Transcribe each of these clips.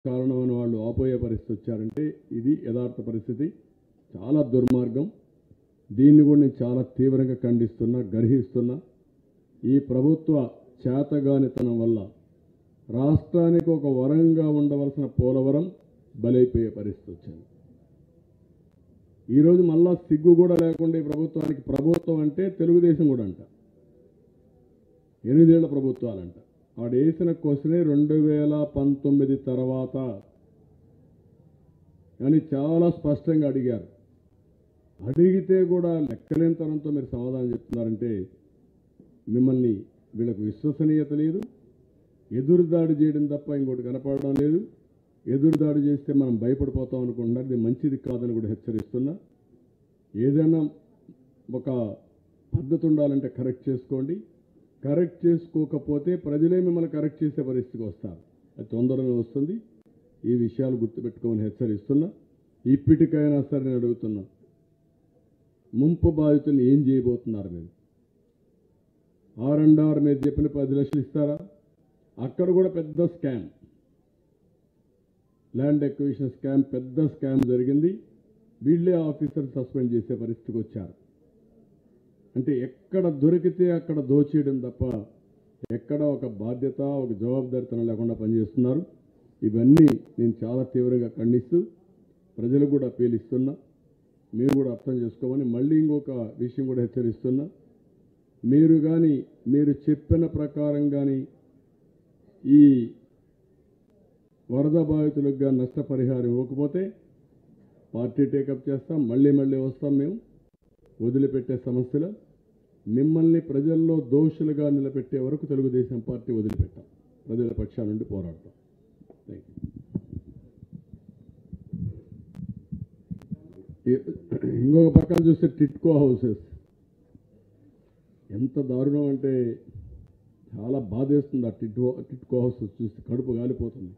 కారణమైన వాళ్ళు ఆపోయే పరిస్థితి వచ్చారంటే ఇది యథార్థ పరిస్థితి చాలా దుర్మార్గం దీన్ని కూడా నేను చాలా తీవ్రంగా ఖండిస్తున్నా గర్హిస్తున్నా ఈ ప్రభుత్వ చేతగానితనం వల్ల రాష్ట్రానికి ఒక వరంగా ఉండవలసిన పోలవరం బలైపోయే పరిస్థితి వచ్చింది ఈరోజు మళ్ళా సిగ్గు కూడా లేకుండా ఈ ప్రభుత్వానికి ప్రభుత్వం అంటే తెలుగుదేశం కూడా అంట ఎనిమిదేళ్ల ప్రభుత్వాలంట వాడు వేసిన క్వశ్చనే రెండు వేల పంతొమ్మిది తర్వాత కానీ చాలా స్పష్టంగా అడిగారు అడిగితే కూడా లెక్కలేనితనంతో మీరు సమాధానం చెప్తున్నారంటే మిమ్మల్ని వీళ్ళకు విశ్వసనీయత లేదు ఎదురుదాడి చేయడం తప్ప ఇంకోటి కనపడడం లేదు ఎదురుదాడి చేస్తే మనం భయపడిపోతాం అనుకుంటున్నారు ఇది మంచిది కాదని కూడా హెచ్చరిస్తున్నా ఏదైనా ఒక పద్ధతి ఉండాలంటే కరెక్ట్ చేసుకోండి కరెక్ట్ చేసుకోకపోతే ప్రజలే మిమ్మల్ని కరెక్ట్ చేసే పరిస్థితికి వస్తారు అది తొందరగా వస్తుంది ఈ విషయాలు గుర్తుపెట్టుకోమని హెచ్చరిస్తున్నా ఇప్పటికైనా సరే నేను అడుగుతున్నా ముంపు బాధితులు ఏం చేయబోతున్నారు మీరు ఆర్ అండ్ ఆర్ మీరు చెప్పిన పది లక్షలు ఇస్తారా అక్కడ కూడా పెద్ద స్కామ్ ల్యాండ్ ఎక్విజిషన్ స్కామ్ పెద్ద స్కామ్ జరిగింది వీళ్ళే ఆఫీసర్ సస్పెండ్ చేసే పరిస్థితికి వచ్చారు అంటే ఎక్కడ దొరికితే అక్కడ దోచేయడం తప్ప ఎక్కడ ఒక బాధ్యత ఒక జవాబుదారితనం లేకుండా పనిచేస్తున్నారు ఇవన్నీ నేను చాలా తీవ్రంగా ఖండిస్తూ ప్రజలకు కూడా పేలిస్తున్నా మీరు కూడా అర్థం చేసుకోమని మళ్ళీ ఇంకొక విషయం కూడా హెచ్చరిస్తున్నా మీరు కానీ మీరు చెప్పిన ప్రకారం కానీ ఈ వరద బాధితులకు కానీ నష్టపరిహారం ఇవ్వకపోతే పార్టీ టేకప్ చేస్తాం మళ్ళీ మళ్ళీ వస్తాం మేము వదిలిపెట్టే సమస్యలు మిమ్మల్ని ప్రజల్లో దోషులుగా నిలబెట్టే వరకు తెలుగుదేశం పార్టీ వదిలిపెట్టాం ప్రజల పక్షాల నుండి పోరాడతాం థ్యాంక్ యూ ఇంకొక పక్కన చూస్తే టిట్కో హౌసెస్ ఎంత దారుణం అంటే చాలా బాధేస్తుంది ఆ టిట్కో టిట్కో హౌసెస్ చూస్తే కడుపు గాలిపోతుంది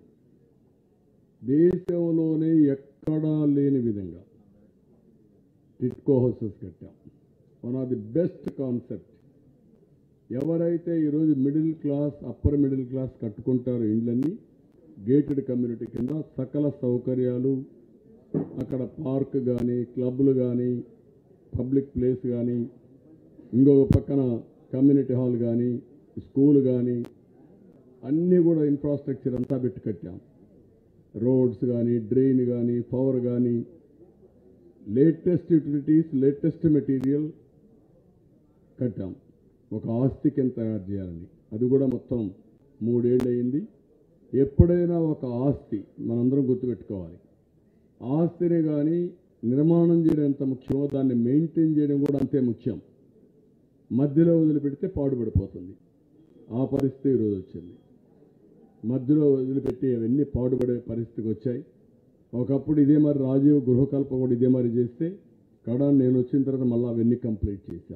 దేశంలోనే ఎక్కడా లేని విధంగా టిట్కో హౌసెస్ కట్టాం one of the best concept ఎవరైతే ఈరోజు middle class upper middle class కట్టుకుంటారో ఇండ్లన్నీ గేటెడ్ కమ్యూనిటీ కింద సకల సౌకర్యాలు అక్కడ పార్క్ కానీ క్లబ్లు కానీ పబ్లిక్ ప్లేస్ కానీ ఇంకొక పక్కన కమ్యూనిటీ హాల్ కానీ స్కూల్ కానీ అన్నీ కూడా ఇన్ఫ్రాస్ట్రక్చర్ అంతా పెట్టి కట్టాం రోడ్స్ కానీ డ్రైన్ కానీ పవర్ కానీ లేటెస్ట్ యూటిలిటీస్ లేటెస్ట్ మెటీరియల్ కట్టాం ఒక ఆస్తి కింద తయారు చేయాలని అది కూడా మొత్తం మూడేళ్ళు అయింది ఎప్పుడైనా ఒక ఆస్తి మనందరం గుర్తుపెట్టుకోవాలి ఆస్తిని కానీ నిర్మాణం చేయడం ఎంత ముఖ్యమో దాన్ని మెయింటైన్ చేయడం కూడా అంతే ముఖ్యం మధ్యలో వదిలిపెడితే పాడుపడిపోతుంది ఆ పరిస్థితి ఈరోజు వచ్చింది మధ్యలో వదిలిపెట్టి అవన్నీ పాడుపడే పరిస్థితికి వచ్చాయి ఒకప్పుడు ఇదే మరి రాజీవ్ గృహకల్ప కూడా ఇదే మరి చేస్తే కడా నేను వచ్చిన తర్వాత మళ్ళీ అవన్నీ కంప్లీట్ చేశాం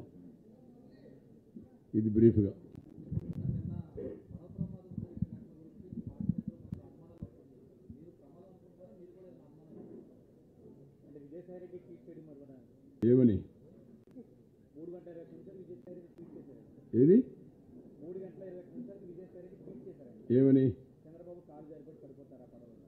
ఇది బ్రీఫ్గా అంటే విజయసాయిరెడ్డి ట్వీట్ చేయడం మరి కూడా ఏమని మూడు గంటల ఇరవై నిమిషాలు విజయసాయిరెడ్డి ట్వీట్ చేశారు ఏది మూడు గంటల ఇరవై నిమిషాలకు విజయసాయిరెడ్డి ట్వీట్ చేశారు ఏమని చంద్రబాబు కాలు జారిపడి పడిపోతారా పడవలో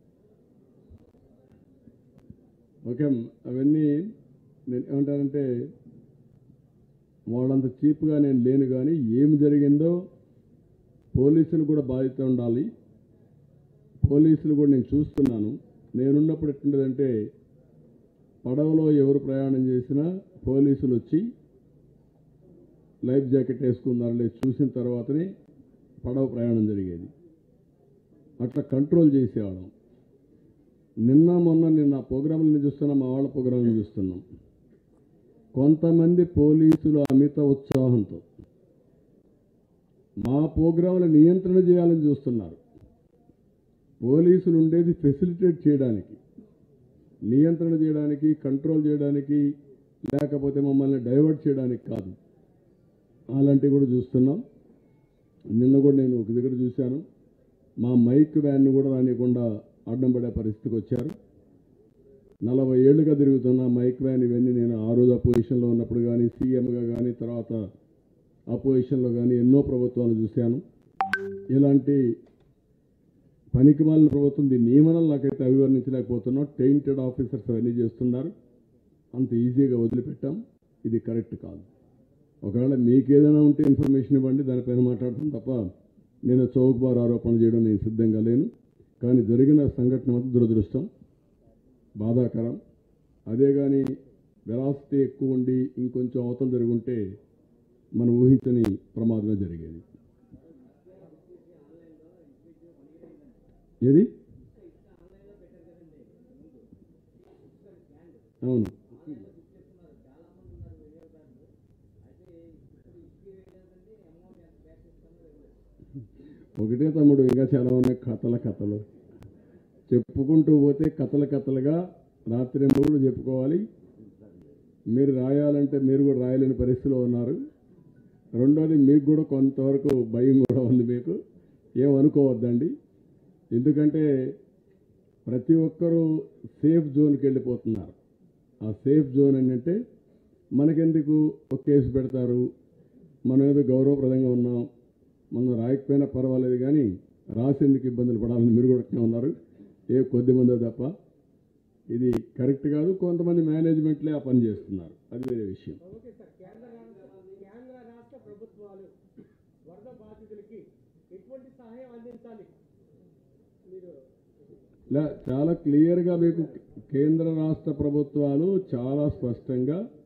ఓకే అవన్నీ నేను ఏమంటానంటే వాళ్ళంత చీప్గా నేను లేను కానీ ఏమి జరిగిందో పోలీసులు కూడా బాధ్యత ఉండాలి పోలీసులు కూడా నేను చూస్తున్నాను నేనున్నప్పుడు ఎట్లుండదంటే పడవలో ఎవరు ప్రయాణం చేసినా పోలీసులు వచ్చి లైఫ్ జాకెట్ వేసుకున్నారు లేదు చూసిన తర్వాతనే పడవ ప్రయాణం జరిగేది అట్లా కంట్రోల్ చేసేవాళ్ళం నిన్న మొన్న నిన్న ప్రోగ్రాంలను చూస్తున్నాం మా వాళ్ళ ప్రోగ్రాంలు చూస్తున్నాం కొంతమంది పోలీసులు అమిత ఉత్సాహంతో మా ప్రోగ్రాంల నియంత్రణ చేయాలని చూస్తున్నారు పోలీసులు ఉండేది ఫెసిలిటేట్ చేయడానికి నియంత్రణ చేయడానికి కంట్రోల్ చేయడానికి లేకపోతే మమ్మల్ని డైవర్ట్ చేయడానికి కాదు అలాంటివి కూడా చూస్తున్నాం నిన్న కూడా నేను ఒక దగ్గర చూశాను మా మైక్ వ్యాన్ కూడా రానియకుండా అడ్డం పడే పరిస్థితికి వచ్చారు నలభై ఏళ్ళుగా తిరుగుతున్న మైక్ వ్యాన్ ఇవన్నీ నేను ఆ రోజు అపోజిషన్లో ఉన్నప్పుడు కానీ సీఎంగా కానీ తర్వాత అపోజిషన్లో కానీ ఎన్నో ప్రభుత్వాలు చూశాను ఇలాంటి పనికి మాలిన ప్రభుత్వం దీని నియమనం నాకైతే అభివర్ణించలేకపోతున్నాం టెయింటెడ్ ఆఫీసర్స్ అవన్నీ చేస్తున్నారు అంత ఈజీగా వదిలిపెట్టాం ఇది కరెక్ట్ కాదు ఒకవేళ మీకు ఏదైనా ఉంటే ఇన్ఫర్మేషన్ ఇవ్వండి దానిపైన మాట్లాడతాం తప్ప నేను చౌకబారు ఆరోపణలు చేయడం నేను సిద్ధంగా లేను కానీ జరిగిన సంఘటన మాత్రం దురదృష్టం బాధాకరం అదే కానీ వెలాసిటీ ఎక్కువ ఉండి ఇంకొంచెం అవతల జరుగుంటే మనం ఊహించని ప్రమాదమే జరిగేది ఏది అవును ఒకటే తమ్ముడు ఇంకా చాలా ఉన్నాయి కథల కథలు చెప్పుకుంటూ పోతే కథల కథలుగా రాత్రి మూడు చెప్పుకోవాలి మీరు రాయాలంటే మీరు కూడా రాయలేని పరిస్థితిలో ఉన్నారు రెండోది మీకు కూడా కొంతవరకు భయం కూడా ఉంది మీకు ఏమనుకోవద్దండి ఎందుకంటే ప్రతి ఒక్కరూ సేఫ్ జోన్కి వెళ్ళిపోతున్నారు ఆ సేఫ్ జోన్ ఏంటంటే మనకెందుకు ఒక కేసు పెడతారు మనం ఏదో గౌరవప్రదంగా ఉన్నాం మనం రాయకపోయినా పర్వాలేదు కానీ రాసేందుకు ఇబ్బందులు పడాలని మీరు కూడా అట్నే ఉన్నారు ఏ కొద్ది మందో తప్ప ఇది కరెక్ట్ కాదు కొంతమంది మేనేజ్మెంట్లే ఆ పని చేస్తున్నారు అది వేరే విషయం ఓకే సార్ కేంద్ర రాష్ట్ర కేంద్ర రాష్ట్ర ప్రభుత్వాలు వరద బాధితులకి ఎటువంటి సహాయం అందించాలి మీరు ఇలా చాలా క్లియర్గా మీకు కేంద్ర రాష్ట్ర ప్రభుత్వాలు చాలా స్పష్టంగా